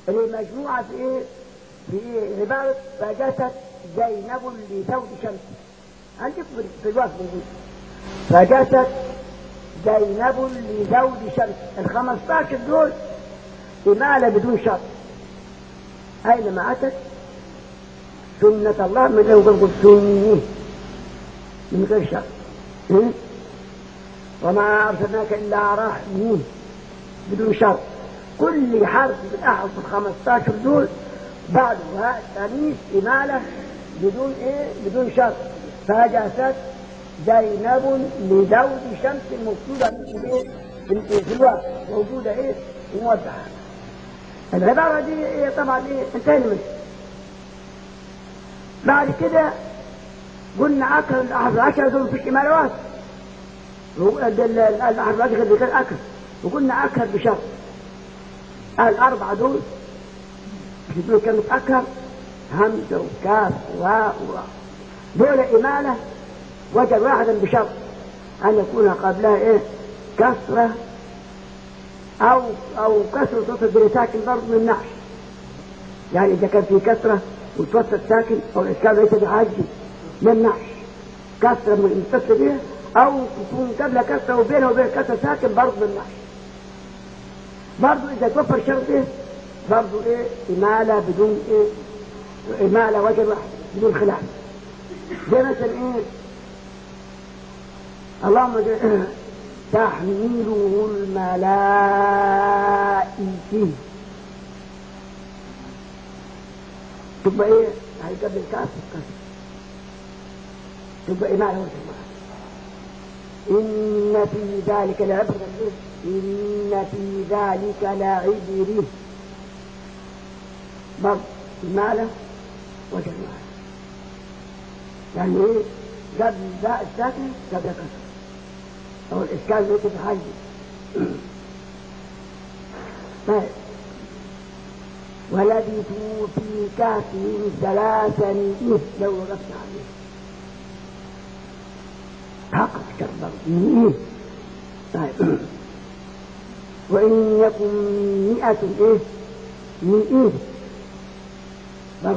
اللي مجموعة في ايه في ايه عبارة فجست زينب لزوج شمس عندك في الوقت موجود فجست زينب لزوج شمس ال 15 دول إمالة بدون شرط أينما أتت سنة الله من لو قل سنه من غير شرط م? وما أرسلناك إلا رحمه بدون شرط كل حرف من أحرف ال 15 دول بعد هاء التانيث إمالة بدون إيه بدون شرط فجست زينب لزوج شمس موجودة في في الوقت موجودة إيه موضحة العبارة دي إيه طبعا إيه انتهينا منها بعد كده قلنا أكل الأحرف العشرة دول مفيش إمالات الأحرف العشرة اللي كان أكل وقلنا أكل بشرط الأربعة دول يقولوا كلمة أكل همزة وكاف واو دول إمالة وجد واحدا بشرط أن يكون قبلها إيه كسرة أو أو كسرة توصل ساكن برضه من نحش يعني إذا كان في كسرة وتوسط ساكن أو الإشكال ليس بحاجة من نحش كسرة متصل بها أو تكون قبلها كسرة وبينها وبين كسرة ساكن برضه من نحش برضه إذا توفر شرط إيه برضه إيه إمالة بدون إيه إمالة وجه واحد بدون خلاف زي مثلا إيه اللهم تحمله الملائكة تبقى ايه هيقبل كاف كاف تبقى ايه معنى إن في ذلك لعبرة إن في ذلك لعبرة برضه المعنى وجه المعنى يعني ايه قبل ذا الساكن قبل كسر أو الإشكال ليس بحاجة طيب ولبثوا في كهفهم ثلاثا لو وقفت عليه حقق كبر طيب وإن يكن مئة إيه مئة برضه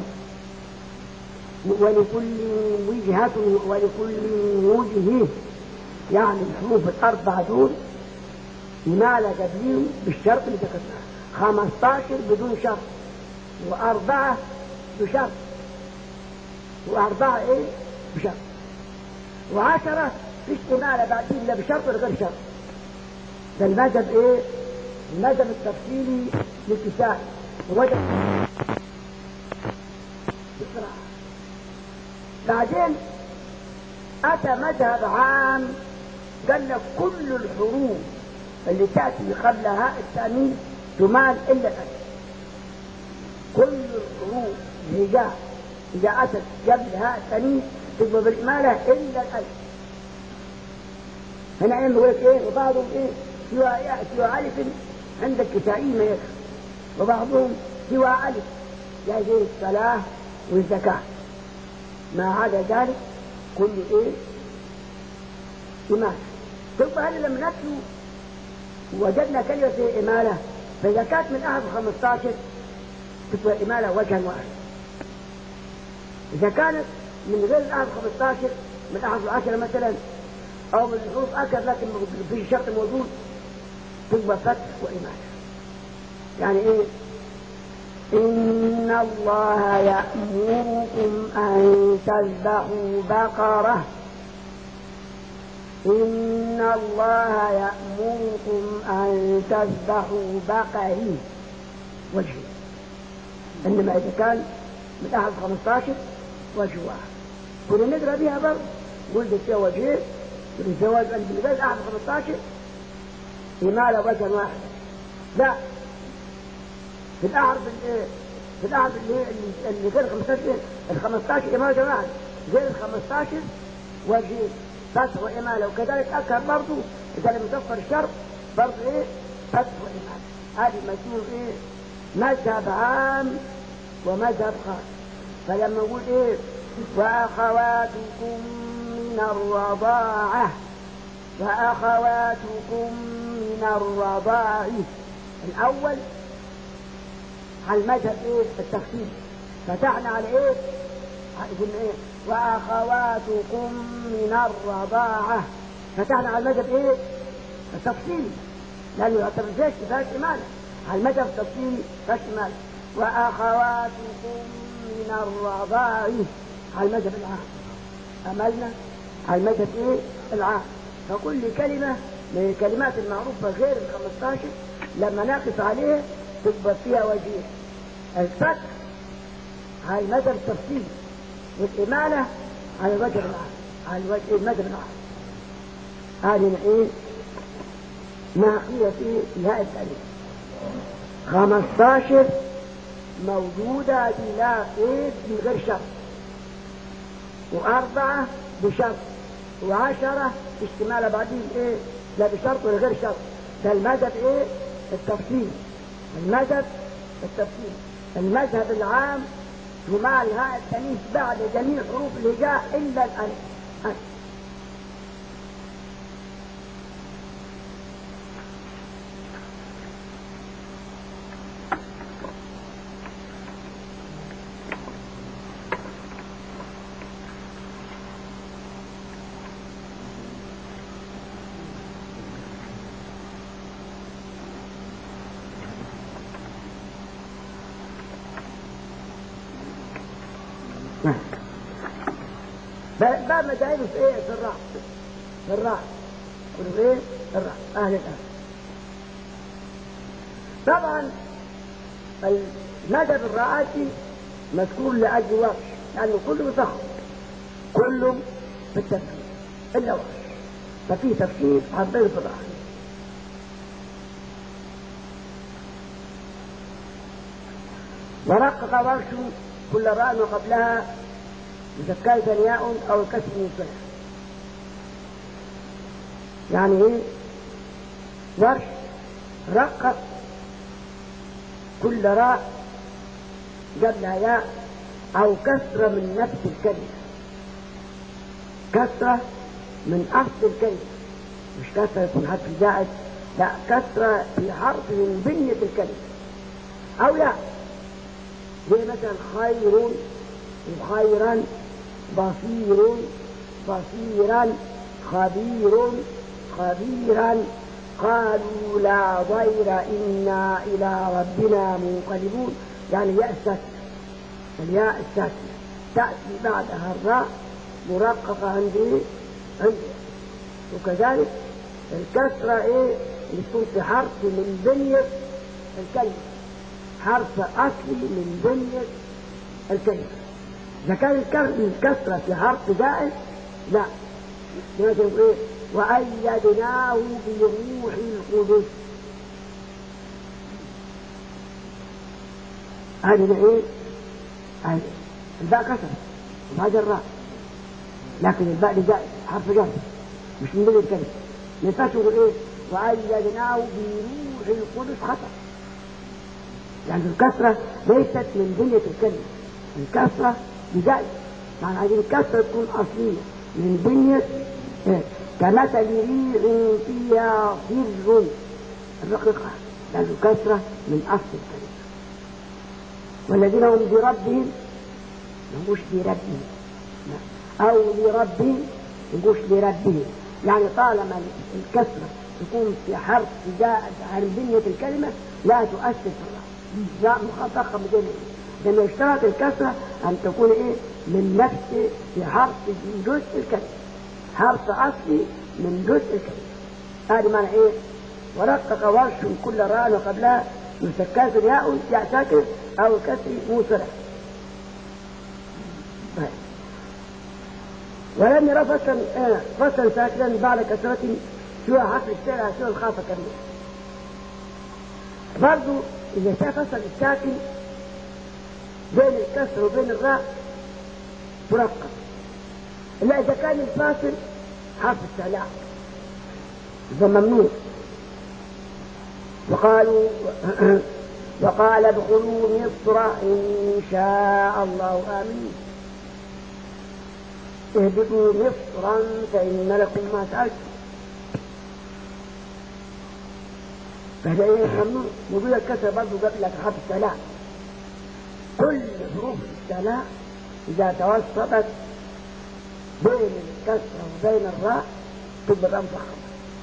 ولكل وجهة ولكل وجه يعني الحروف الأربعة دول مال قبليهم بالشرط اللي ذكرناه 15 بدون شرط وأربعة بشرط وأربعة إيه بشرط وعشرة فيش إمالة بعدين لا بشرط ولا غير شرط ده المذهب إيه؟ المذهب التفصيلي للكسائي ووجد بصراحة بعدين أتى مذهب عام قال لك كل الحروف اللي تأتي قبلها التأنيث تمال إلا الألف كل الحروف اللي جاء إذا أتت قبلها التأنيث تبقى بالإمالة إلا الألف هنا إيه يقول لك إيه وبعضهم إيه سوى سوى ألف عند الكسائي ما يكفي وبعضهم سوى ألف زي الصلاة والزكاة ما عدا ذلك كل ايه إمالة ثم هل لم نتلو وجدنا كلمة في إمالة فإذا كانت من أحد 15 تبقى إمالة وجها واحد إذا كانت من غير الأحد 15 من أحد العشرة مثلا أو من الحروف أكثر لكن في شرط موجود تبقى فتح وإمالة يعني إيه إن الله يأمركم أن تذبحوا بقرة إن الله يأمركم أن تذبحوا بقري وجهي إنما إذا كان من أحد 15 وجه واحد كنا ندرى بها برضه قلت فيها وجهين الزواج من غير أحد 15 إمالة وجه واحد لا في الأعرف في الأعرف اللي اللي غير 15 ال 15 إمالة واحد غير ال 15 وجه فتح وإمالة وكذلك أكثر برضه إذا لم يتوفر الشرط برضه إيه فتح وإمالة هذه مشهور إيه مذهب عام ومذهب خاص فلما نقول إيه وأخواتكم من الرضاعة وأخواتكم من الرضاعة الأول على المذهب ايه التفصيل فتحنا على ايه قلنا ايه واخواتكم من الرضاعه فتحنا على المذهب ايه التفصيل لانه ما فيهاش فيهاش اماله على المذهب التفصيلي فيهاش اماله واخواتكم من الرضاع على المذهب العام املنا على المذهب ايه العام فكل كلمه من الكلمات المعروفه غير ال 15 لما نقف عليها تثبت فيها وجيه الفتح على المذهب التفصيلي والإمالة على الوجه العام على الوجه المذهب العام هذه ايه ناقية في نهاية التاريخ 15 موجودة بلا قيد من غير شرط وأربعة بشرط وعشرة اشتمال بعدين ايه لا بشرط ولا غير شرط ده المذهب ايه التفصيل المذهب التفصيل المذهب العام يمال هاء التمييز بعد جميع حروف الهجاء الا الالف باب مذاهبه في ايه في الراء في الراء كله ايه الراء اهل الان طبعا المذهب الرئاسي مذكور لاجل ورش لانه كله صح كله في التفسير الا ورش ففي تفسير حضر في الراء ورقق ورش كل راء وقبلها مسكاية ياء أو الكسر من صلح يعني إيه؟ ورش رقق كل راء قبلها ياء أو كسرة من نفس الكلمة كسرة من أصل الكلمة مش كسرة يكون حرف زائد لا كسرة في حرف من بنية الكلمة أو ياء زي مثلا خير وخيرا بصير بصيرا خبير خبيرا قالوا لا ضير إنا إلى ربنا منقلبون يعني ياء الساكنة الياء الساكنة تأتي بعدها الراء مرققة عندي عندي وكذلك الكسرة ايه اللي تكون في حرف من بنية الكلمة حرف أصلي من بنية الكلمة إذا كان الكسرة في حرف زائد لا لازم إيه وأيدناه بروح القدس هذه إيه؟ هذه الباء كسر وما جراء لكن الباء دي زائد حرف جر مش من بين الكلمة ما ينفعش يقول إيه وأيدناه بروح القدس خطأ يعني الكسرة ليست من بنية الكلمة الكسرة بزائد يعني عايزين الكسرة تكون أصلية من بنية إيه؟ كمثل ريح فيها فر الرقيقة لأنه كسرة من أصل الكلمة والذين هم بربهم مش بربهم أو لربهم مش لربهم يعني طالما الكسرة تكون في حرف زائد عن بنية الكلمة لا تؤثر في الرأس لا مخاطقة بدون لما يشترط الكسرة أن تكون إيه من نفس في حرف من جزء الكلمة حرف أصلي من جزء الكلمة هذه معنى إيه ورقق ورش كل راء وقبلها مسكات ياء ياء ساكن أو كسر موصلة طيب ولم يرى فصلا آه فصلا ساكنا بعد كسرة سوى حرف الشارع سوى الخافة كاملة برضو إذا شاف فصل الساكن بين الكسر وبين الراء مرقب إلا إذا كان الفاصل حرف استعلاء إذا ممنوع وقالوا وقال ادخلوا مصر إن شاء الله آمين اهبطوا مصرا فإن لكم ما سألتم فهذا ايه ممنوع موجود الكسر برضه قبل لك حرف استعلاء كل حروف الثناء إذا توسطت بين الكسرة وبين الراء تبقى الراء مفخمة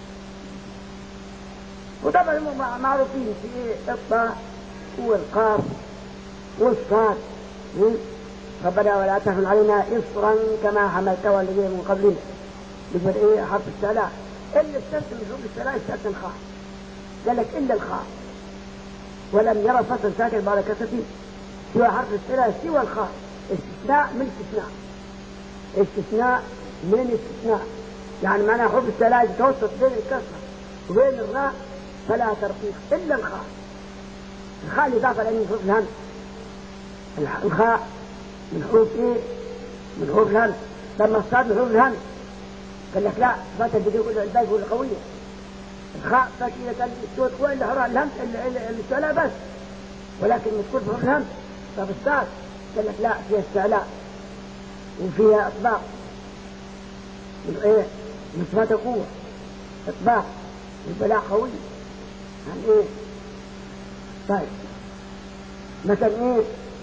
وطبعا هم معروفين في الطاء والقاف والصاد ربنا ولا تحمل علينا إصرا كما حملته الذين من قبلنا يقول إيه حرف السلاء إلا استثنى من حروف السلاء استثنى الخاء قال لك إلا الخاء ولم يرى فصل ساكن بعد كسرته سوى حرف السلاء سوى الخاء استثناء من استثناء استثناء من استثناء يعني معنى حروف السلاء يتوسط بين الكسرة وبين الراء فلا ترقيق إلا الخاء الخاء اللي ضاف لأن حروف الهمس الخاء من حروف ايه؟ من حروف الهمس لما الصاد من حروف الهمس قال لك لا صفات البدء يقول الباقي يقول قوية الخاء فاكية كان الصوت هو اللي حرام الهمس الاستعلاء بس ولكن تكون في حروف الهمس طب الصاد قال لك لا فيها استعلاء وفيها اطباق من ايه؟ من صفات القوة اطباق البلاء قوي عن ايه؟ طيب مثلا ايه؟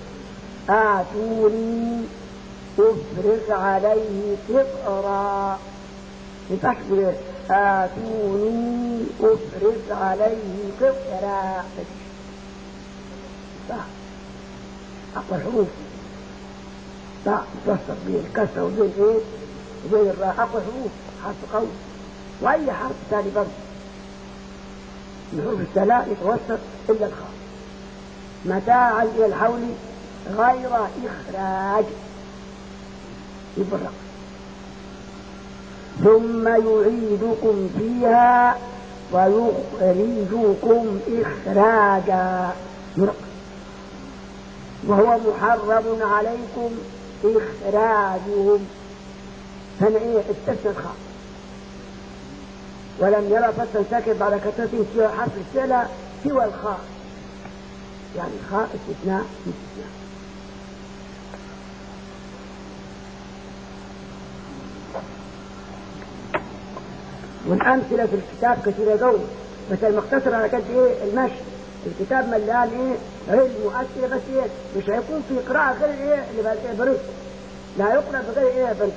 آتوني أفرغ عليه قطرا ينفعش تقول آتوني أفرغ عليه قطرا صح أقوى الحروف صح توسط بين الكسرة وبين إيه وبين الراء أقوى الحروف حرف قوي وأي حرف ثاني برضه من حروف الثلاء يتوسط إلا الخاء متاعا إلى الحول غير إخراج يبرق ثم يعيدكم فيها ويخرجكم إخراجا يرق وهو محرم عليكم إخراجهم هنا إيه استثنى الخاء ولم يرى فصل ساكن بعد كثرة سوى حرف السلة سوى الخاء يعني خاء استثناء استثناء والأمثلة في الكتاب كثيرة قوي بس المختصر على قد إيه المشي الكتاب مليان إيه علم وأسئلة بس إيه مش هيكون في قراءة غير إيه اللي بريد لا يقرأ بغير إيه بريد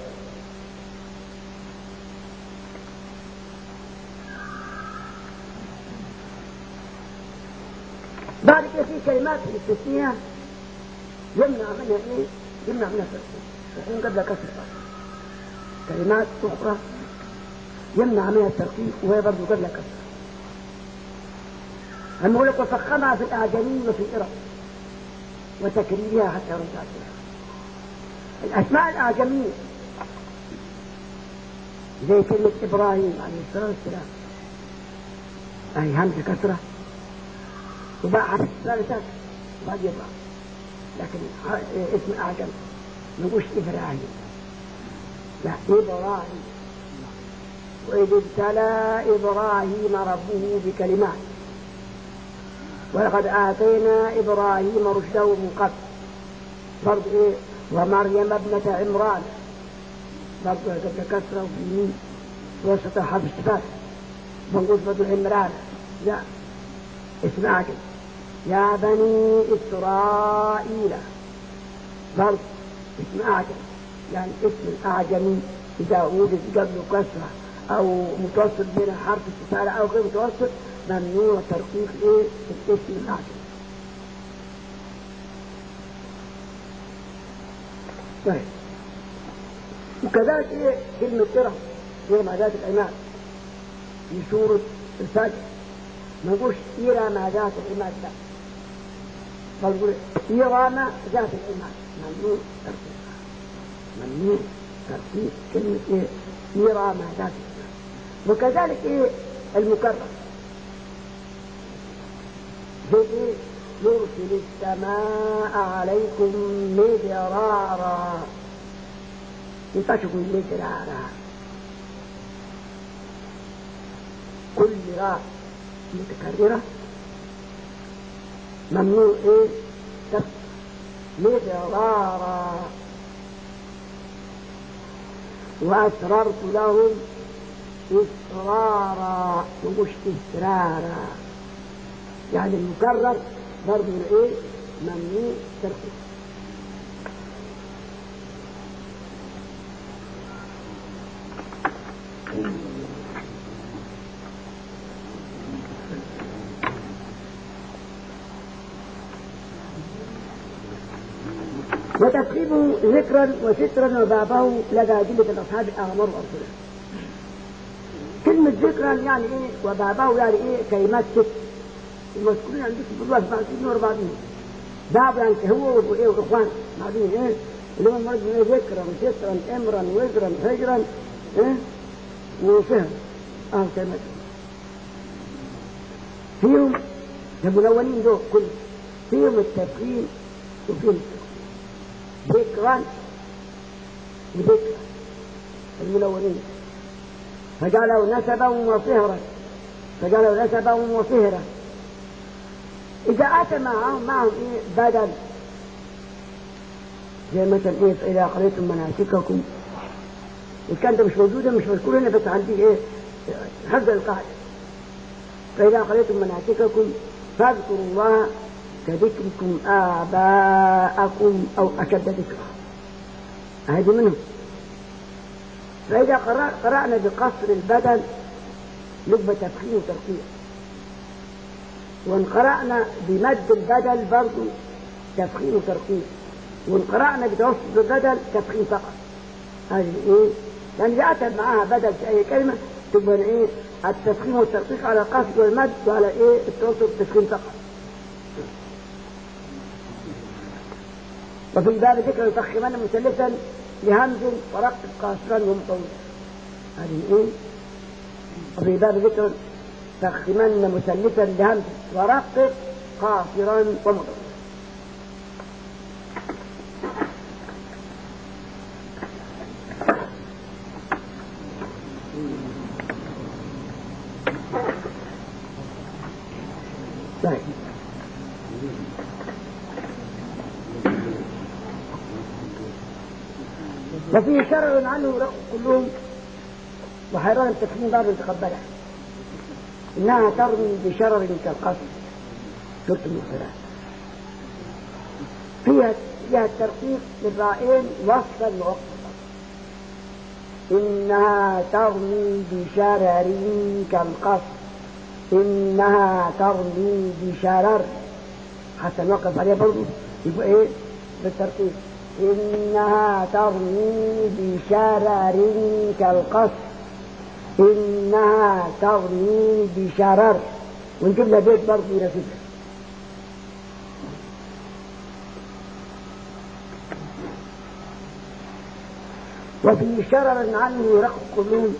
بعد كده في كلمات في الاستثناء يمنع منها ايه؟ يمنع منها الترتيب يكون قبل كسر كلمات اخرى يمنع منها الترتيب وهي برضه قبل كسر أما يقول لك وفخمها في الأعجمي وفي الإرق وتكريرها حتى يرد عليها الأسماء الأعجمية زي كلمة إبراهيم عليه الصلاة والسلام أي همزة كسرة وباع حرف الثالثات بعد يطلع لكن اسم أعجم ما نقولش إبراهيم لا إبراهيم وإذ ابتلى إبراهيم ربه بكلمات ولقد آتينا إبراهيم رشده من قبل برضه إيه ومريم ابنة عمران برضه قبل كسرة وفي يمين وسط حرف الصفات بنقول برضه عمران لا اسم أعجم يا بني إسرائيل برضه اسم أعجم يعني اسم أعجمي إذا وجد قبله كسرة أو متوسط بين حرف استفهام أو غير متوسط ممنوع ترقيق إيه الاسم الأعجمي طيب وكذلك إيه كلمة إرم إرم ذات العماد في سورة الفجر ما نقولش إرم ذات العماد لا بل نقول إرم ذات العماد ممنوع ترقيق ممنوع ترقيق كلمة إيه إرم ذات العماد وكذلك إيه المكرر زي إيه يرسل السماء عليكم مدرارا ينفعش يقول مدرارا كل راء متكررة ممنوع ايه تف مدرارا وأسررت لهم إسرارا مش إسرارا يعني المكرر برضه ايه ممنوع تركه وتفخيمه ذكرا وسترا وبابه لدى أدلة الأصحاب الأغمر وأرسله كلمة ذكرا يعني إيه وبابه يعني إيه كلمات ست المذكورين عندكم في الله بعضهم ورا بعضهم باب يعني هو وإيه والإخوان بعضهم إيه اللي هم مرض إيه ذكرا وسترا إمرا وزرا هجرا إيه وفهم آه كلمات فيهم الملونين دول كل فيهم التفخيم وفيهم ذكرا وذكرا الملونين فجعله نسبا وصهرا فجعله نسبا وصهرا إذا أتى معهم معهم إيه بدل زي مثلا إيه فإذا قضيتم مناسككم إن كانت مش موجودة مش مذكورة هنا بس عندي إيه حفظ القاعدة فإذا قضيتم مناسككم فاذكروا الله كذكركم آباءكم أو أشد ذكرا هذه منهم فإذا قرأنا بقصر البدن نبقى تفخيم وترقيع وإن قرأنا بمد البدل برضه تفخيم وترقيع وإن قرأنا بتوسط البدل تفخيم فقط هذه إيه؟ لأن إذا أتى معها بدل في أي كلمة تبقى إيه؟ التفخيم والترقيق على القصد والمد وعلى إيه؟ التوسط والتفخيم فقط وفي الباب ذكر يفخمن مثلثا لهمز ورقص قاصرا ومطولا هذه ايه وفي باب ذكر تخمن مثلثا لهمز ورقص قاصرا ومطولا طيب وفيه شرع عنه كلهم وحيران التكفين باب تقبله إنها ترمي بشرر كالقصر سورة المرسلات فيها فيها الترقيق للرائين وصفا ووقفا إنها ترمي بشرر كالقصر إنها ترمي بشرر حتى نوقف عليها برضه يبقى إيه بالترقيق إنها ترمي بشرر كالقصر إنها ترمي بشرر ونجيب لها بيت برضه يناسبها وفي شرر عنه يرق كلهم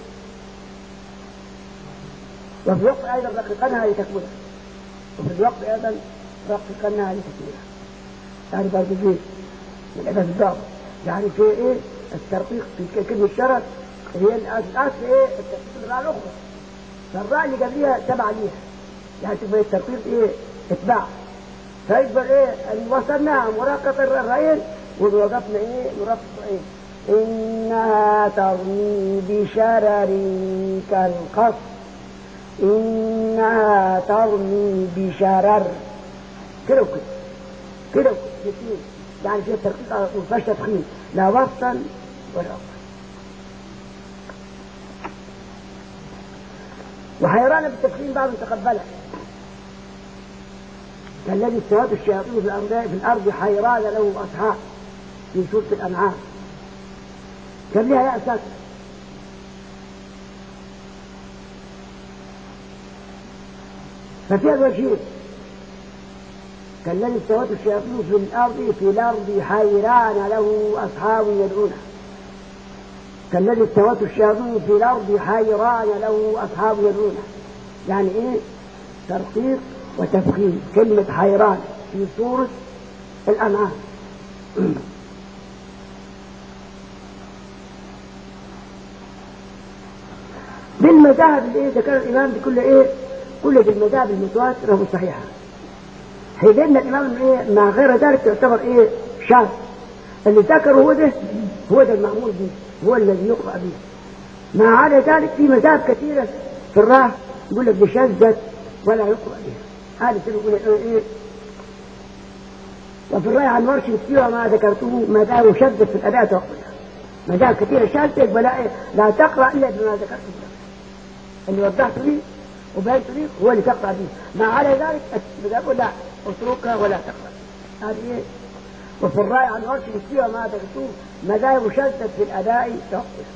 وفي الوقت أيضا رققناها لتكملها وفي الوقت أيضا رققناها لتكملها يعني برضه فيه من عبادة الضغط يعني في ايه الترقيق في كلمة الشرر هي الأصل ايه الترقيق الراء الأخرى فالراء اللي قبليها تبع ليها يعني تبقى الترقيق ايه اتباع فيبقى ايه ان وصلناها مراقبة الرأيين ووقفنا ايه مرقبة ايه إنها ترمي بشرر كالقصر إنها ترمي بشرر كده وكده كده وكده يعني فيها ترقيق على طول فيهاش تدخين لا وسطا ولا أفضل وحيران بالتدخين بعض تقبله كالذي استوت الشياطين في الأرض في الأرض حيران له أصحاب في سورة الأنعام كان لها يأس ساكت ففيها وجهين كالذي استوت الشياطين في الأرض في الأرض حيران له أصحاب يدعونه كالذي استوت الشياطين في الأرض حيران له أصحاب يدعونه يعني إيه ترقيق وتفخيم كلمة حيران في سورة الأنعام بالمذاهب اللي ايه ذكر الامام بكل ايه كل بالمذاهب المتواتره والصحيحه حيث ان الامام ايه مع غير ذلك تعتبر ايه شاذ اللي ذكره هو ده هو ده المعمول به هو الذي يقرا به ما عدا ذلك في مذاهب كثيره في الراه يقول لك بشذت ولا يقرا بها هذا يقول ايه وفي الرأي عن ورش كثيرة ما ذكرته مذاهب شذت في الأداء توقفها مذاهب كثيرة شاذة ولا إيه؟ لا تقرأ إلا بما ذكرته اللي وضحت لي وبينت لي هو اللي تقرأ به ما على ذلك يقول لا اتركها ولا تقرأ هذه وفي الرأي عن ورش فيها ما تكتب مذاهب شتت في الأداء توقف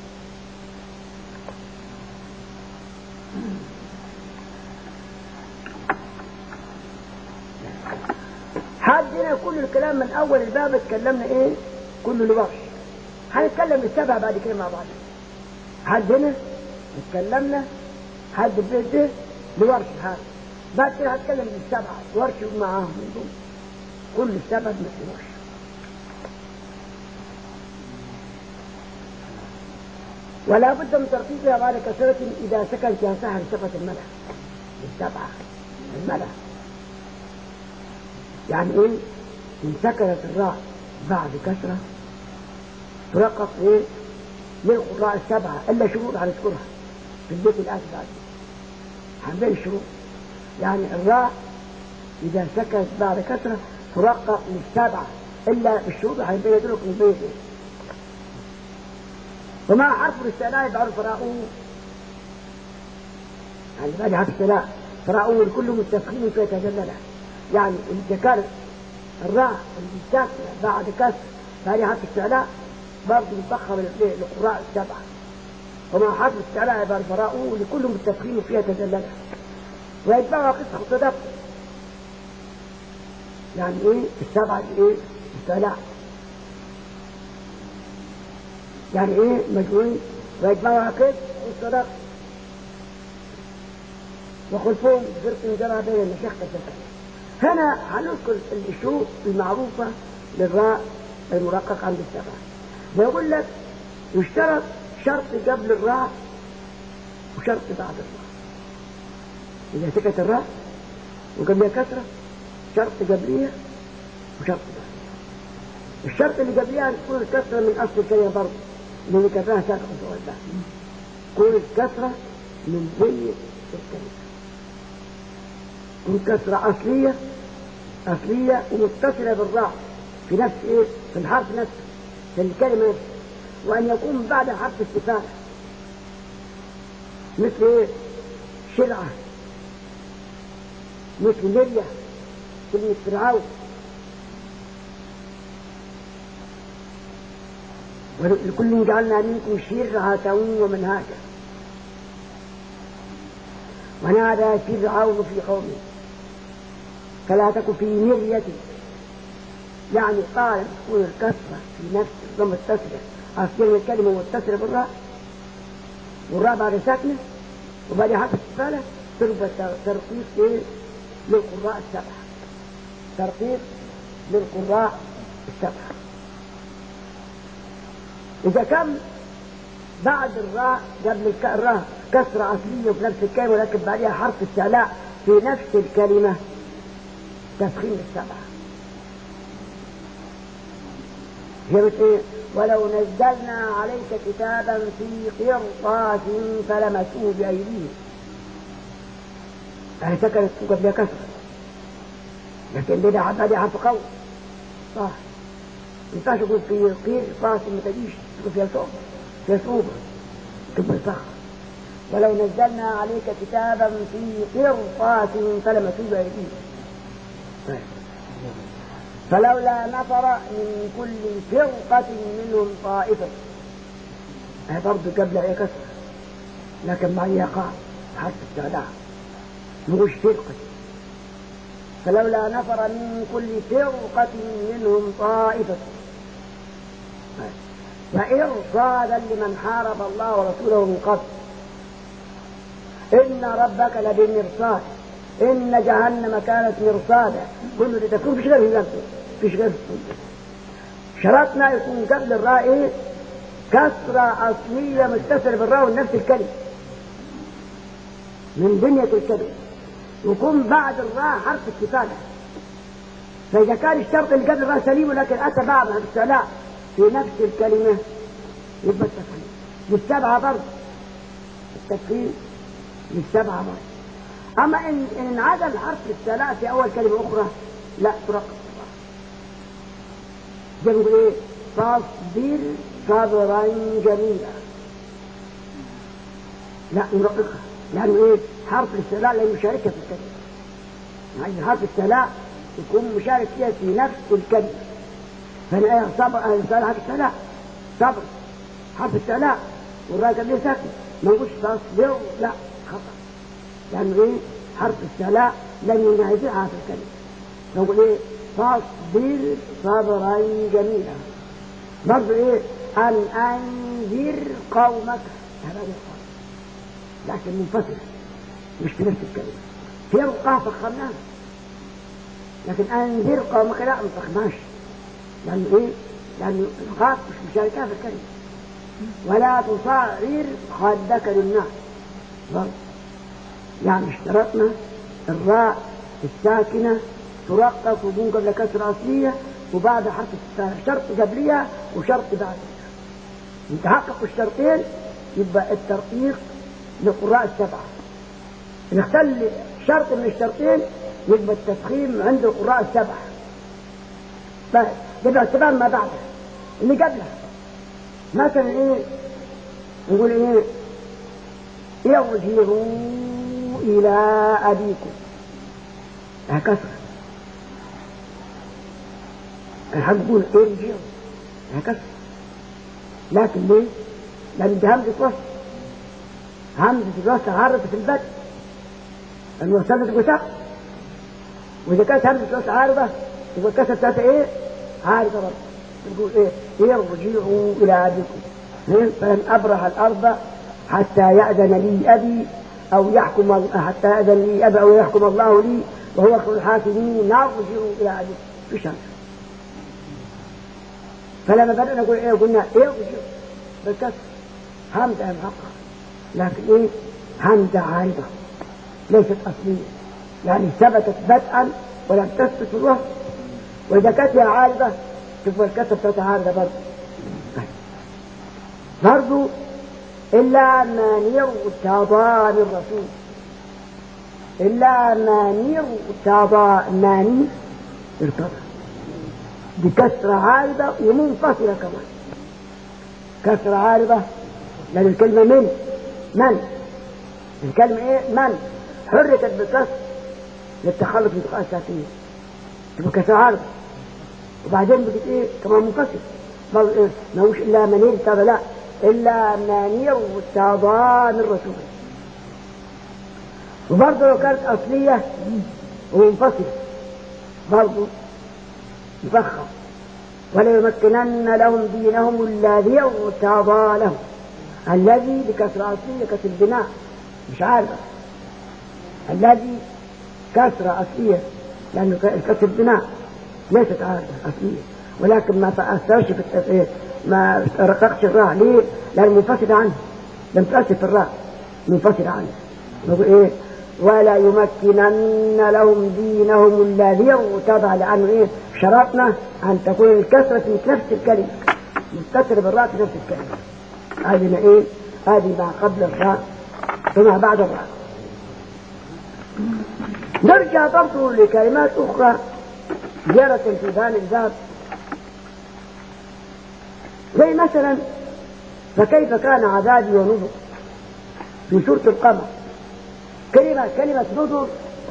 حدنا كل الكلام من أول الباب اتكلمنا إيه كله لورش هنتكلم السبعة بعد كده مع بعض حدنا اتكلمنا حد البيت ده لورش هذا بعد كده هتكلم بالسبعة ورش معاهم كل السبب مثل ورش ولا بد من ترتيبها بعد كثرة إذا سكن فيها سهل صفة الملح السبعة الملح يعني إيه إن سكنت الراء بعد كسرة ترقق إيه للقراء السبعة إلا شروط هنذكرها في البيت الآتي بعد حبين الشروط يعني الراء إذا سكنت بعد كسرة ترقق للسبعة إلا الشروط هيبين لكم البيت وما حرف الاستعلاء بعرف راؤول يعني بعد حرف الاستعلاء فراؤول كل متفقين في يتجلله يعني إذا كان الراء الساكنة بعد كسر فهذه حرف الاستعلاء برضه مفخم للقراء السبعة وما حرف الاستعلاء بعرف راؤول لكل متفقين فيها يتجلله ويتبعها قصة صدق يعني ايه السبعة ايه استعلاء يعني ايه مجنون ويتبعها كده والصدق وخلفهم فرق جرى بين المشقة والسكن هنا هنذكر الشروط المعروفة للراء المرقق عند السبعة بيقول لك يشترط شرط قبل الراء وشرط بعد الراء إذا سكت الراء وقبلها كسرة شرط قبلية وشرط بعدية الشرط اللي قبليها تكون الكسرة من أصل الكلمة برضه اللي كسرها ساكن وتوزع تكون الكسرة من بنية الكلمة تكون كسرة أصلية أصلية ومتصلة بالراء في نفس إيه؟ في الحرف نفسه في الكلمة نفسه وأن يكون بعد حرف استفادة مثل إيه؟ شرعة مثل مرية كلمة فرعون ولكل جعلنا منكم شرعة ومنهاجا ونادى فرعون في قومه فلا تك في مرية يعني قال تكون الكسرة في نفس الضم التسرة أصل الكلمة متصلة بالراء والراء بعد ساكنة وبعد حرف استفالة تربى ترقيق إيه؟ للقراء السبعة ترقيق للقراء السبعة إذا كان بعد الراء قبل الراء كسرة أصلية في نفس الكلمة ولكن بعدها حرف استعلاء في نفس الكلمة تفخيم السبعة جابت إيه؟ ولو نزلنا عليك كتابا في قرطاس فلمسوه بأيديهم هي سكنت قبل كسرة لكن بدها بعدها حرف قول صح ما ينفعش يقول في قير قاس ما تجيش تقول فيها صوب فيها صوبة تبقى صح ولو نزلنا عليك كتابا في قرطاس فلمسوه بأيديهم فلولا نفر من كل فرقة منهم طائفة هي برضه قبل هي كسر لكن معي قاع حرف السعداء مش فرقة فلولا نفر من كل فرقة منهم طائفة وإرصادا لمن حارب الله ورسوله من قبل إن ربك لبالمرصاد إن جهنم كانت مرصادا كل ده تكون فيش غير في نفسه فيش غير شرطنا يكون قبل الراء إيه؟ كسرة أصلية متصلة بالراء نفس الكلمة من بنية الكلمة يكون بعد الراء حرف استفادة فإذا كان الشرط اللي قبل الراء سليم ولكن أتى بعدها بالسلاء في نفس الكلمة يبقى التفخيم للسبعة برضه التفخيم للسبعة برضه أما إن إن انعدم حرف السلاء في أول كلمة أخرى لا ترقق زي ما إيه فاصبر صبرا جميلا لا نرققها يعني إيه حرف الاستعلاء لا يشاركها في الكلمة يعني حرف الاستعلاء يكون مشارك فيها في نفس الكلمة فانا صبر الانسان حرف السلاء صبر حرف السلاء والراء قبل ساكن ما نقولش تصبر لا خطا لانه ايه حرف السلاء لم ينازعها في الكلمه نقول ايه فاصبر صبرا جميلا برضه ايه ان انذر قومك هذا القول لكن منفصل مش في نفس الكلمه في القاف فخمناها لكن انذر قومك لا ما فخماش لانه ايه لانه القاف مش مشاركه في الكلمه ولا تصعر خدك للناس برضه يعني اشترطنا الراء الساكنة ترقق وتكون قبل كسر أصلية وبعد حرف شرط قبليها وشرط بعدها يتحققوا الشرطين يبقى الترقيق للقراء السبعة إن اختل شرط من الشرطين يبقى التفخيم عند القراء السبعة بس يبقى اعتبار ما بعدها اللي قبلها مثلا ايه نقول ايه يرجعوا إلى أبيكم هكذا الحق يقول ارجعوا هكذا لكن ليه؟ لأن دي همزة وصل همزة الوصل عرضت في البدء المرسلة وثق وإذا كانت همزة الوصل عارضة يبقى الكسر بتاعتها إيه؟ عارضة برضه تقول إيه؟ ارجعوا إلى أبيكم فلن أبرح الأرض حتى يأذن لي أبي أو يحكم حتى يأذن لي أبي أو يحكم الله لي وهو خير الحاكمين نرجع إلى أبي في شمس فلما بدأنا نقول إيه قلنا إيه بالكسر همزة محققة لكن إيه همزة عارضة ليست أصلية يعني ثبتت بدءا ولم تثبت في الوصف وإذا كانت هي عارضة تبقى الكسر بتاعتها عارضة برضه برضه إلا من يرتضى من رسول إلا من يرتضى ماني ارتضى بكسرة عارضة ومنفصلة كمان كسرة عارضة لأن الكلمة من من الكلمة إيه من حركت بالكسر للتخلص من تقاء الساكنين تبقى كسرة عارضة وبعدين بقت إيه كمان منفصل برضه إيه ما هوش إلا من يرتضى لا إلا من يرتضى من رسوله وبرضه لو كانت أصلية ومنفصلة برضه مفخم وليمكنن لهم دينهم الذي ارتضى لهم الذي بكسر أصلية كسر البناء مش عارفة الذي كسر أصلية لأنه كسر البناء ليست عارفة أصلية ولكن ما تأثرش في التفعيل ما رققش الراء ليه؟ لأن منفصلة عنه لم تأثر في الراء منفصلة عنه نقول إيه ولا يمكنن لهم دينهم الذي ارتضى لأنه إيه شرطنا أن تكون الكسرة في نفس الكلمة مستتر بالراء في نفس الكلمة هذه إيه هذه ما قبل الراء وما بعد الراء نرجع برضه لكلمات أخرى جرت في بال الذات زي مثلا فكيف كان عذابي ونذر في سورة القمر كلمة كلمة نذر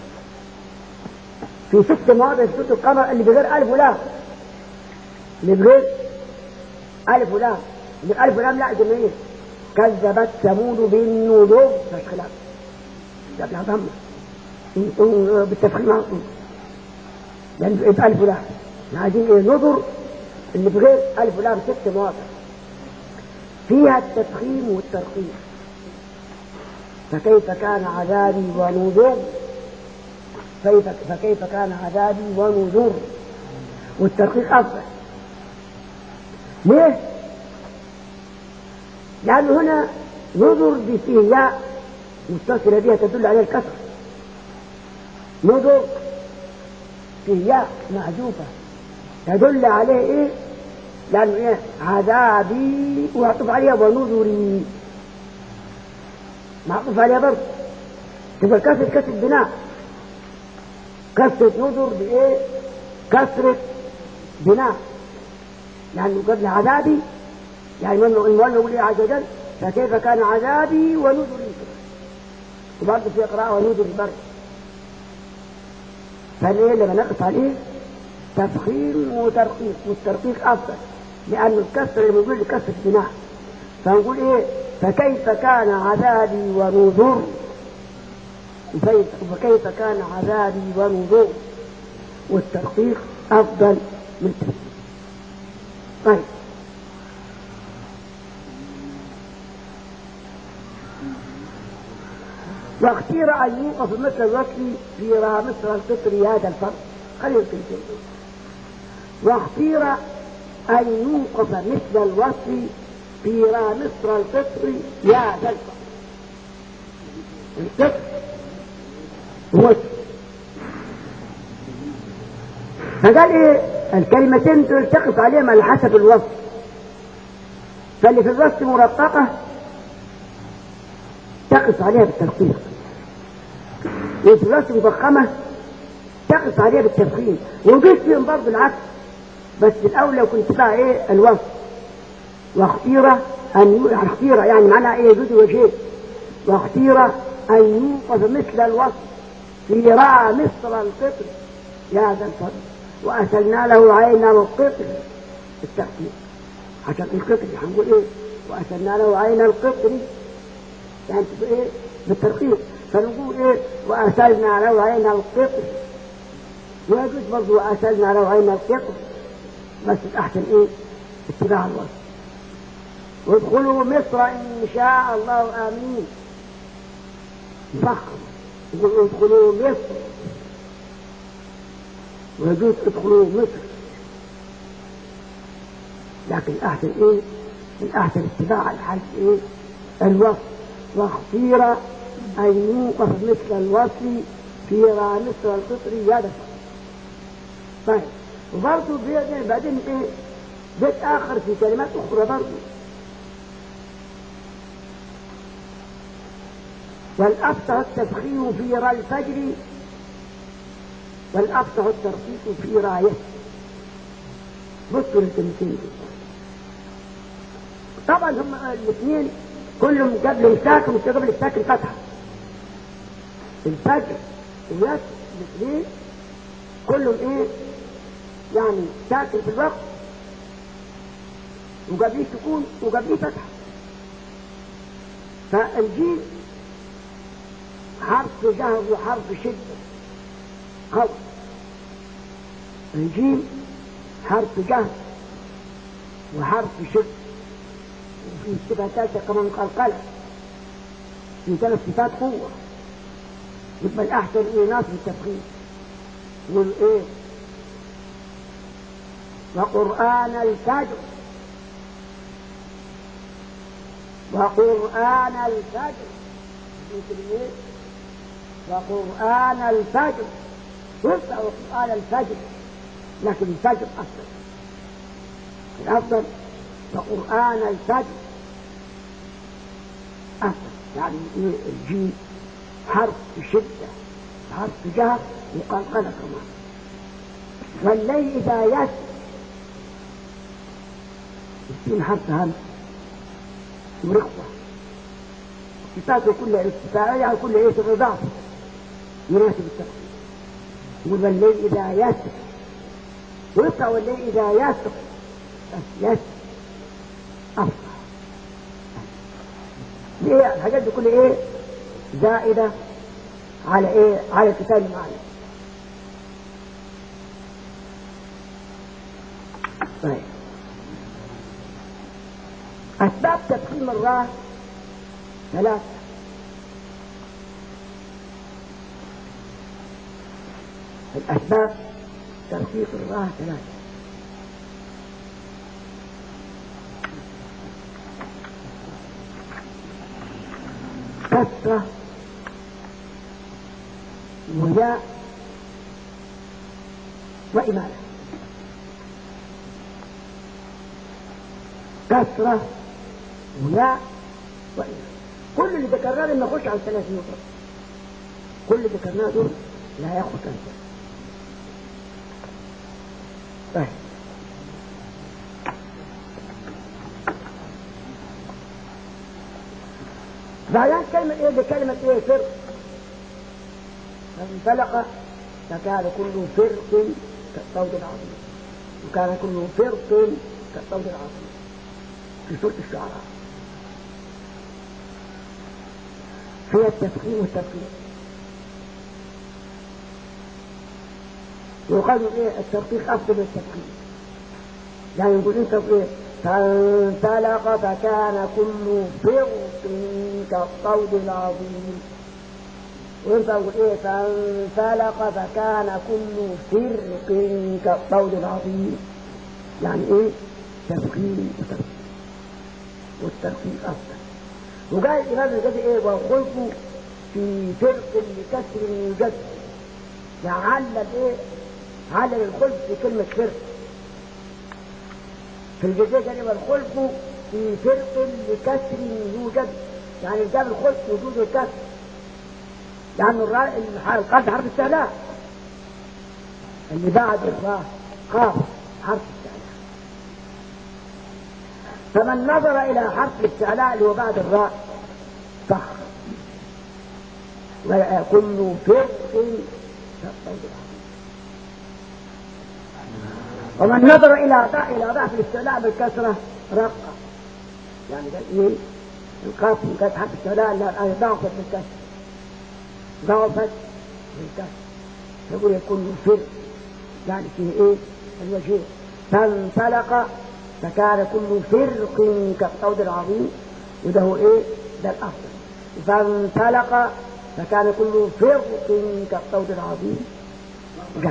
في ست مواضع في سورة القمر اللي بغير ألف ولام اللي بغير ألف ولام اللي بألف ولام لا جميل كذبت ثمود بالنذر مش خلاف جاب لها ضمة بالتفخيم على طول لأن بألف ولام عايزين إيه نذر اللي بغير ألف ولام ست مواضع فيها التفخيم والترقيق فكيف كان عذابي ونذر كيف فكيف كان عذابي ونذر والترقيق أفضل ليه؟ لأنه هنا نذر دي فيه ياء متصلة بها تدل على الكسر نذر فيه ياء محذوفة تدل عليه ايه لانه ايه عذابي ويعطف عليها ونذري معطوف عليها برضه تبقى كسر كسر بناء كسرة نذر بايه كسرة بناء لانه قبل عذابي يعني من المؤلف يقول ايه عز وجل فكيف كان عذابي ونذري وبرضه في قراءة ونذري برضه فالايه لما نقص عليه تفخيم وترقيق والترقيق أفضل لأن الكسر الموجود لكسر البناء فنقول إيه فكيف كان عذابي ونذر فكيف كان عذابي ونذر والترقيق أفضل من التفخيم طيب واختير أن يوقف مثل الوقت في مصر الفطر هذا الفرق خلينا الكلمتين واختير أن يوقف مثل الوصف في مصر الفطر يا ذا الفرق الفطر وصف فقال ايه الكلمتين تلتقط عليهم على حسب الوصف فاللي في الوصف مرققة تقف عليها بالترقيق وفي الوصف مفخمة تقف عليها بالتفخيم وجدت فيهم برضه العكس بس الاولى كنت بقى ايه الوصف واختير ان اختير يعني معناها ايه يجوز وجهين واختير ان يوقف مثل الوصف في راى مصر القطر يا ذا الفضل وأسلنا له عين القطر التأكيد عشان القطر هنقول ايه وأسلنا له عين القطر يعني ايه بالترقيق فنقول ايه وأسلنا له عين القطر ويجوز برضه وأسلنا له عين القطر بس الأحسن ايه اتباع الوصف وادخلوا مصر إن شاء الله آمين فخر يقول ادخلوا مصر ويجوز ادخلوا مصر لكن الأحسن ايه الأحسن اتباع الحج ايه الوصف واختير أن يوقف مثل الوصف في مصر القطري يا دفع طيب وبرضه بعدين ايه بيت آخر في كلمات أخرى برضه والأفصح التفخيم في راء الفجر والأفصح الترقيق في راية بصوا للكلمتين طبعا هم الاثنين كلهم قبل ساكن وقبل الساكن فتحة الفجر والياس الاثنين كلهم ايه يعني ساكن في الوقت وقبليه سكون وقبليه فتحة فالجيم حرف جهر وحرف شدة قوي الجيم حرف جهر وحرف شدة وفي صفاتات كمان قلقلة في ثلاث صفات قوة يبقى الأحسن إيه ناصب التفخيم والإيه وقرآن الفجر وقرآن الفجر يمكن إيه وقرآن الفجر يفتح قرآن الفجر لكن الفجر أفضل الأفضل وقرآن الفجر أفضل يعني الجيم حرف شدة حرف جهر وقلقلة كمان والليل إذا يس السين حرف همس ورقوة صفاته كلها استفاعية كلها ايش الرضاعة يناسب التقدير يقول والليل إذا يسر ويقرأ والليل إذا يسر بس يسر أفضل ليه الحاجات دي كلها ايه زائدة على ايه على الكتاب معنا طيب أسباب تفخيم الراس ثلاثة الأسباب ترفيق الراس ثلاثة كسرة وياء وإمالة كسرة وياء وإمالة كل اللي ذكرناه لما نخش على الثلاث نقط كل اللي ذكرناه دول لا ياخد انت طيب بعدين كلمة ايه دي كلمة ايه فرق فانفلق فكان كل فرق كالطود العظيم وكان كل فرق كالطود العظيم في سورة الشعراء فيها التفخيم والتفخيم يقال ايه الترقيق افضل من التفخيم يعني يقول انت ايه فانطلق فكان كل فرق كالطود العظيم وانت تقول ايه فانفلق فكان كل فرق كالطود العظيم يعني ايه تفخيم وتفخيم والترقيق افضل وقال الامام الجدي ايه والخلق في فرق لكسر يوجد يعني علل ايه علل الخلق في كلمة فرق في الجزيرة قال والخلق في فرق لكسر يوجد يعني جاب الخلق وجود الكسر لأن الراء القلب حرف استعلاء اللي بعد الراء قاف حرف استعلاء فمن نظر إلى حرف الاستعلاء اللي هو بعد الراء صح وكل فرق ومن نظر إلى إلى ضعف الاستعلاء بالكسرة رقة يعني قال إيه القاف كانت حرف استعلاء الآية ضعفت بالكسرة ضعفت بالكسر يقول يكون فرق يعني فيه ايه الوجهين فانطلق فكان كل فرق كالطود العظيم وده هو ايه ده الافضل فانطلق فكان كل فرق كالطود العظيم جاي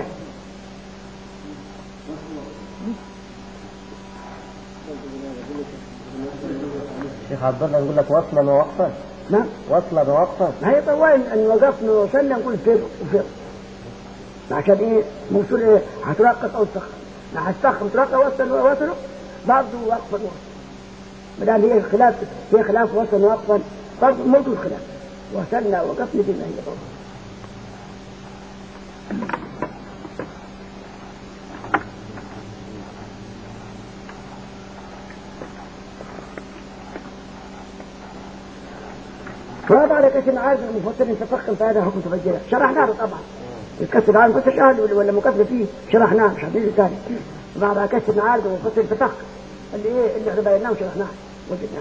شيخ عبد الله يقول لك وصلا ووقفا نعم وصلا ووقفا ما هي طوال ان وقفنا وصلنا نقول فرق وفرق عشان ايه موصول ايه هترقص او تسخن ما هتسخن ترقص وصل وصل برضه وقفا وصل ما دام هي الخلاف هي خلاف وصل وقفا برضه موضوع الخلاف وصلنا وقفنا دي ما هي برضه وهذا على كسر عارف المفسر تفخم فهذا حكم تفجيره شرحناه طبعا الكسر العارف كسر شاهد ولا مكسر فيه شرحناه مش عارفين ثاني بعد كسر عارف ومفسر تفخم اللي ايه اللي احنا بيناه وشرحناه وجدناه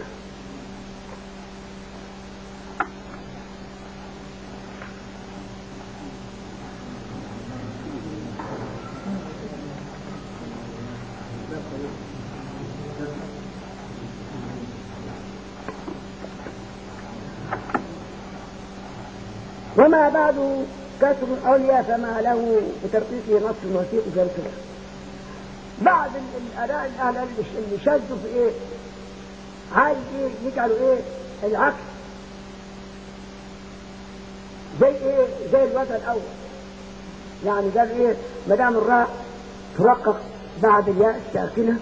وما بعد كسر الأولياء فما له بترقيقه نص وثيق زي كده بعد الأداء الأهل اللي شدوا في إيه عايز إيه يجعلوا إيه العكس زي إيه زي الوضع الأول يعني قال إيه ما دام الراء ترقق بعد الياء الساكنة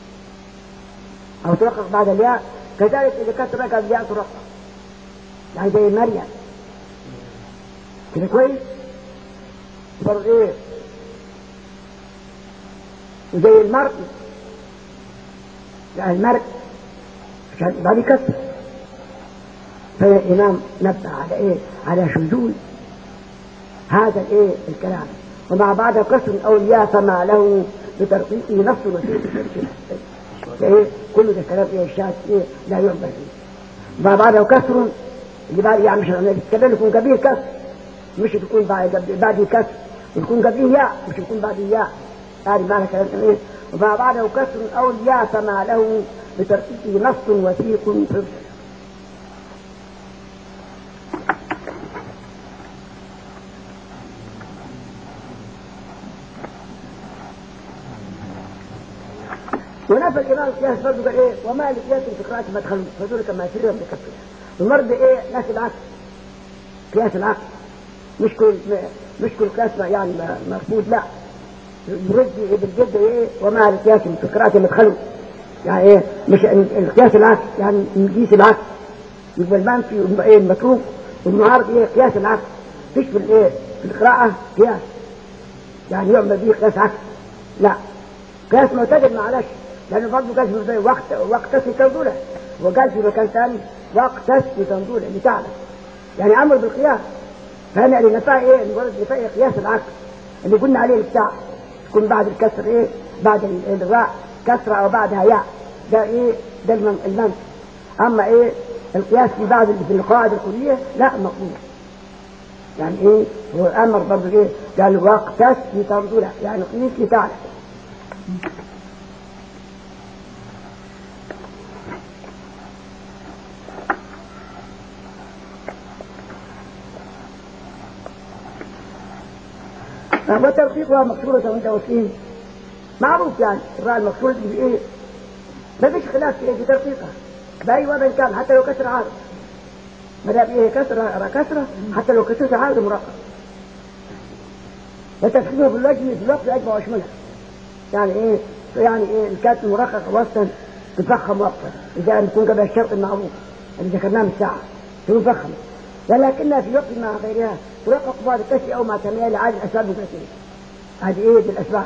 أو ترقق بعد الياء كذلك إذا كانت رقق الياء ترقق يعني زي مريم كده كويس برضه ايه وزي المرء يعني المرء عشان بعد كسر فالإمام نبه على ايه على شذوذ هذا الايه الكلام ومع بعد كسر الاولياء فما له بترقيقه نفس وسيله ايه كل ده كلام ايه الشاذ ايه لا يعبر فيه ما بعد كسر اللي بعد يعني مش بنتكلم يكون كبير كسر مش تكون بعد بعد كسر يكون قبله ياء مش يكون بعد ياء هذه معنى كلام ايه وما بعده كسر او الياء فما له بترتيبه نص وثيق في ونفى الإمام القياس برضه قال إيه وما لقياس في قراءة مدخل فذلك ما يسرهم بكفر المرض إيه ناس العكس قياس العكس مش كل مش كل قياس يعني مرفوض لا يرد بالجد ايه وما القياس في قراءة مدخله يعني ايه مش القياس العكس يعني نقيس العكس يبقى المنفي ايه المتروك والمعارض ايه قياس العكس مش في الايه في القراءة قياس يعني يعمل به قياس عكس لا قياس معتدل معلش لانه برضه قال في وقت وقت في تنظوره وقال في مكان ثاني وقت في تنظوره لتعلم يعني امر بالقياس فهنا لنفاء ايه؟ لمجرد نفاء قياس العكس اللي قلنا عليه بتاع تكون بعد الكسر ايه بعد ال- الراء كسرة او بعدها ياء ده ايه ده المن- المنفي اما ايه القياس في بعض في القواعد الكلية لا مقبول يعني ايه هو امر برضه ايه قال وقتك لتنظر يعني قيس لتعرف وترقيقها مكسورة عند وسيم معروف يعني الراء المكسورة دي ايه ما فيش خلاف في إيه في ترقيقها بأي وضع كان حتى لو كسر عارض ما دام ايه كسرة كسرة حتى لو كسرت عارض مرقق وتفخيمه في الوجه في الوقت أجمع وأشملها يعني ايه يعني ايه الكاتب المرقق وسطا تفخم وقتا إذا أن يكون قبل الشرط المعروف اللي ذكرناه من ساعة تفخم ولكنها في وقت مع غيرها ترقق بعض الكسر أو مع تميل عاد الأسباب الكثيرة هذه ايه بالأسباب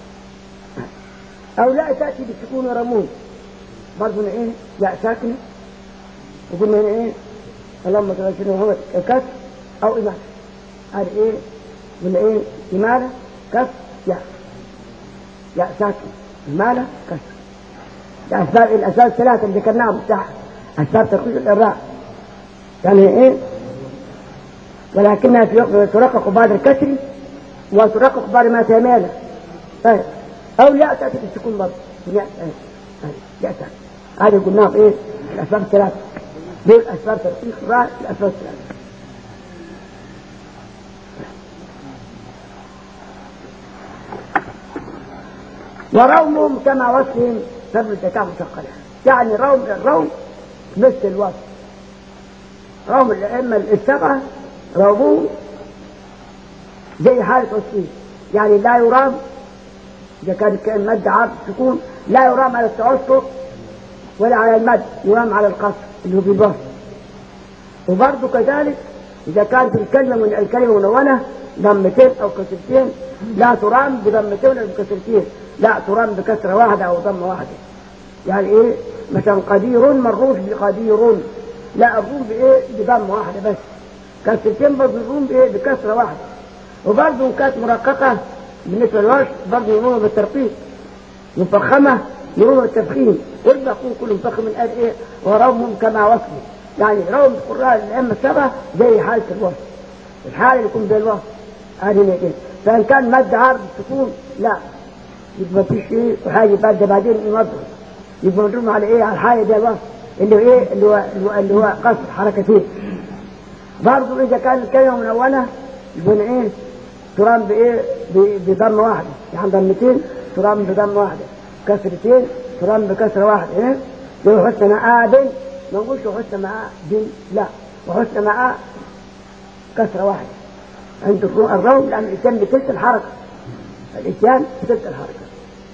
أو لا تأتي بالسكون ورمون برضه ايه لا ساكنة وقلنا هنا ايه اللهم صل على سيدنا محمد كسر أو إمالة هذا ايه قلنا ايه إمالة كسر ياء ياء ساكن إمالة كسر الأسباب الأسباب الثلاثة اللي ذكرناها مفتاح أسباب تخرج الإراء يعني إيه ولكنها في وقت ترقق بعد الكسر وترقق بعد ما تمال طيب أو لا تأتي بالسكون برضه ياء ياء ساكن هذه قلناها إيه الأسباب الثلاثة دول أسباب ترقيق الراء الأسباب الثلاثة وروم كما وصفهم سبب الزكاة مشقلة يعني روم الروم مثل الوصف روم الأئمة السبعة روموه زي حالة وصفين يعني لا يرام إذا كان كان مد عرض سكون لا يرام على التوسط ولا على المد يرام على القصر اللي هو بالوصف وبرضه كذلك إذا كانت الكلمة من الكلمة منونة ضمتين أو كسرتين لا ترام بضمتين ولا بكسرتين لا ترام بكسرة واحدة أو ضمة واحدة يعني إيه مثلا قدير مروف بقدير لا أقول بإيه بضمة واحدة بس كسرتين برضه يقوم بإيه بكسرة واحدة وبرضه إن كانت مرققة بالنسبة للوش برضه يقوموا بالترقيق مفخمة يقوموا بالتفخيم وإلا يكون كل مفخم من قال إيه ورومهم كما وصفوا يعني روم القراء الأئمة السبعة زي حالة الوصف الحالة اللي يكون زي الوصف هذه كده فإن كان مد عرض سكون لا يبقى فيش ايه وحاجه بعد بعدين يمضغ يبقى مضروب على ايه على الحاجه ده الوصف اللي هو ايه اللي هو اللي هو, اللي هو قصر حركتين برضه اذا كان الكلمه منونه يكون ايه ترام بايه ب- بضمه واحده يعني ضمتين ترام بضمه واحده كسرتين ترام بكسره واحده ايه لو حسن مع بن ما نقولش حسن مع بن لا وحسن مع كسره واحده عند الرو- الروم لان الاتيان بتلك الحركه الاتيان بتلك الحركه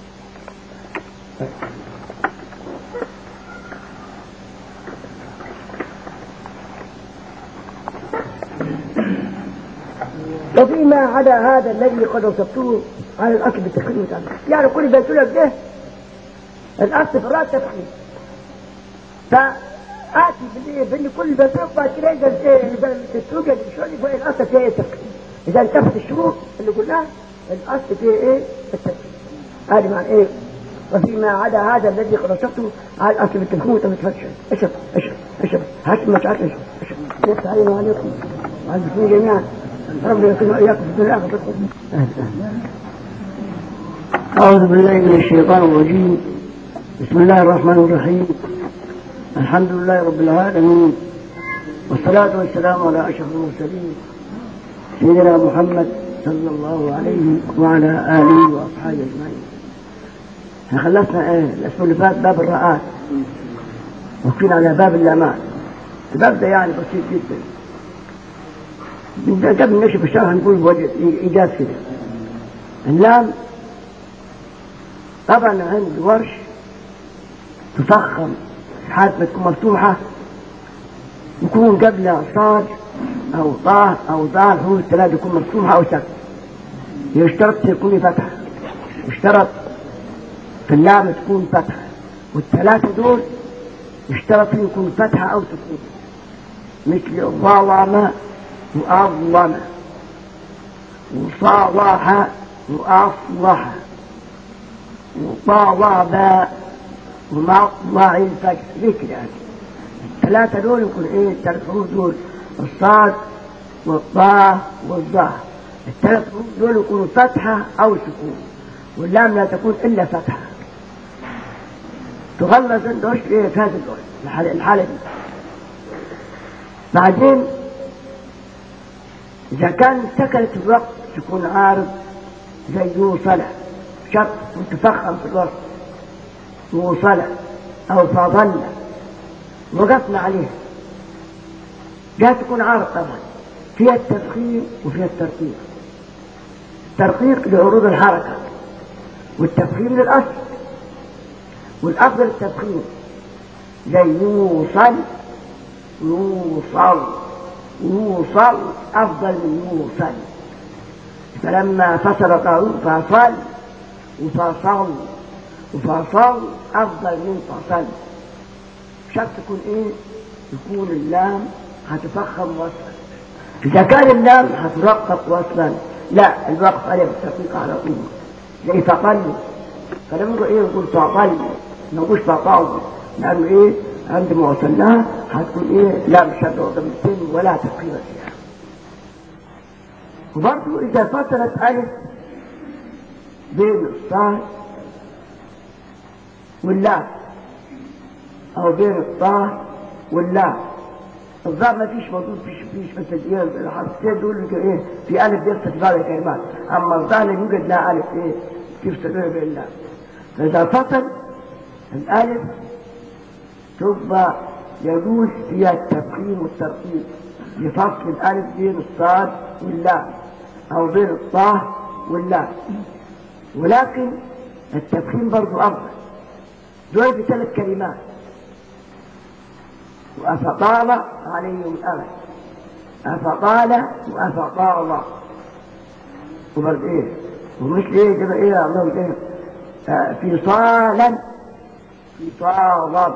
وفيما عدا هذا الذي قد وصفته على الاصل بالتفخيم والتعليم يعني كل ده لك ده الاصل في الراس تفخيم فآتي باللي باللي كل ده تبقى كده اذا اذا تتوجد شويه يبقى الاصل فيها ايه التفخيم اذا انتفت الشروط اللي قلناها الاصل فيها ايه التفخيم هذه معنى ايه وفيما عدا هذا الذي قد وصفته على الاصل بالتفخيم والتفخيم اشرب اشرب اشرب هات ما تعرف اشرب اشرب يفتح علينا وعليكم وعلى المسلمين جميعا ربنا يكون واياكم في الدنيا والآخرة. أعوذ بالله من الشيطان الرجيم بسم الله الرحمن الرحيم الحمد لله رب العالمين والصلاة والسلام على أشرف المرسلين سيدنا محمد صلى الله عليه وعلى آله وأصحابه أجمعين احنا خلصنا ايه الأسبوع اللي فات باب الرآت وكنا على باب الأمان الباب ده يعني بسيط جدا من قبل نشوف الشرح نقول بوجه إيجاز كده اللام طبعا عند الورش تفخم حال ما تكون مفتوحة يكون قبلها صاد أو طاء أو ضال هو الثلاثة يكون مفتوحة أو سكت يشترط تكون فتحة يشترط في اللام تكون فتحة والثلاثة دول يشترط فيه يكون فتحة أو سكون مثل ظلم وأظلم وصالح وأصلح وطاوب ومطلع الفجر ذكر يعني الثلاثة دول يكون ايه الثلاث حروف دول الصاد والطاء والظاء الثلاث حروف دول يكونوا فتحة أو سكون واللام لا تكون إلا فتحة تغلظ الدوش ايه في هذا الدول الحالة, الحالة دي بعدين إذا كان سكنت الوقت تكون عارض زي يوصل شرط متفخم في الوقت وصل أو فظل وقفنا عليه لا تكون عارض طبعا فيها التفخيم وفيها الترقيق الترقيق لعروض الحركة والتفخيم للأصل والأفضل التفخيم زي يوصل يوصل يوصل أفضل من يوصل فلما فصل طاعون فصل وفصل وفصل أفضل من فصل شرط تكون إيه؟ يكون اللام هتفخم وصلا إذا كان اللام هترقق وصلا لا الوقف عليه بالتطبيق على طول زي فطل فلما نقول إيه نقول فطل ما نقولش فطل لأنه إيه عندما وصلناها هتكون إيه لام شد وضمتين ولا تفخيم فيها وبرضه إذا فصلت ألف بين الصاد واللام أو بين الطاء واللام الظاء ما فيش موجود فيش فيش مثل ايه الحرفتين دول ايه في الف بيفصل في بعض الكلمات اما الظاء لا يوجد لا الف ايه تفصل بين بين اللام فاذا فصل الالف تبقى يجوز فيها التفخيم والترقيق لفصل الالف بين الصاد واللام او بين الطاء واللام ولكن التفخيم برضو افضل دول بثلاث كلمات وأفطال عليهم الأمل أفطال وأفطال وبرد إيه ومثل إيه جب إيه الله إيه آه فصالا فصالا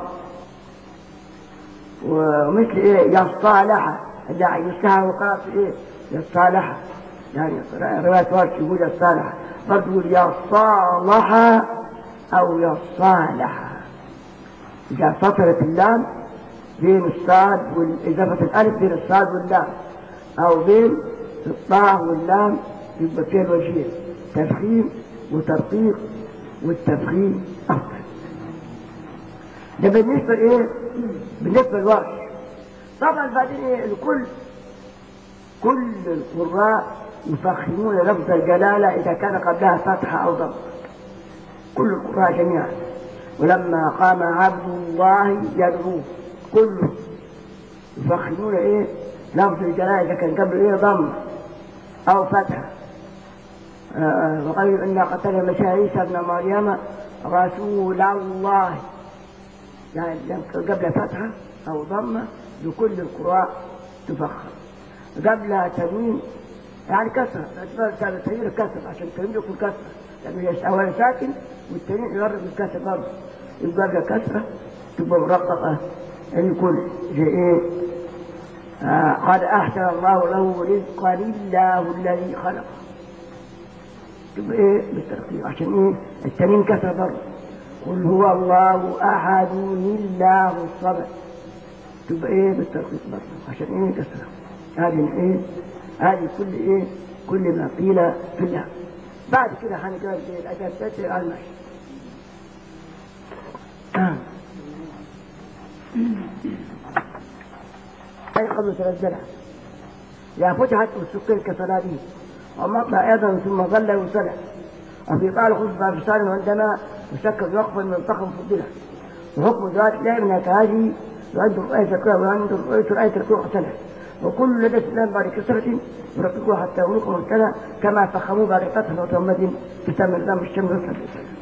ومثل إيه يصالح لا يستهى وقاف إيه يصالح يعني رواية ورش يقول يصالح برضه يقول يصالح أو يصالح إذا فطرت اللام بين الصاد وإضافة الألف بين الصاد واللام أو بين الطاء واللام يبقى فيها الوجهين تفخيم وترقيق والتفخيم أفضل ده بالنسبة إيه؟ بالنسبة للورش طبعا بعدين إيه الكل كل القراء يفخمون لفظ الجلالة إذا كان قبلها فتحة أو ضم كل القراء جميعا ولما قام عبد الله يدعوه كله يفخمون ايه لفظ الجلالة اذا كان قبل ايه ضم او فتحة وقالوا انا قتل مشى عيسى ابن مريم رسول الله يعني قبل فتحة او ضمة لكل القراء تفخم قبلها تنوين يعني كسرة كان تنوين كسرة عشان التنوين يكون كسرة لأنه أولا ساكن والتنوين يقرب الكسر برضه يبقى قبل كسرة تبقى مرققة أن يكون زي إيه آه قد أحسن الله له رزقا لله الذي خلق تبقى إيه بالترقيق عشان إيه التنين كسر برضه قل هو الله أحد الله الصمد تبقى إيه بالترقيق برضه عشان إيه كسر هذه إيه هذه كل إيه كل ما قيل في الله بعد كده هنجاوب الأجابات على المشي آه. أي قبل تنزلها يا فتحت والسكر كصلاته ومطلع أيضا ثم ظل وسلع وفي قال خصوصا في صار عندما يشكل وقفا من طخم فضله وحكم ذات لا من هذه يعد رؤية الكوع ويعد رؤية رؤية الكوع سنة وكل لدى الإسلام بعد كسرة يرققوا حتى ولوك مبتلى كما فخموا بعد فتح وتمد تسمى الإسلام الشمس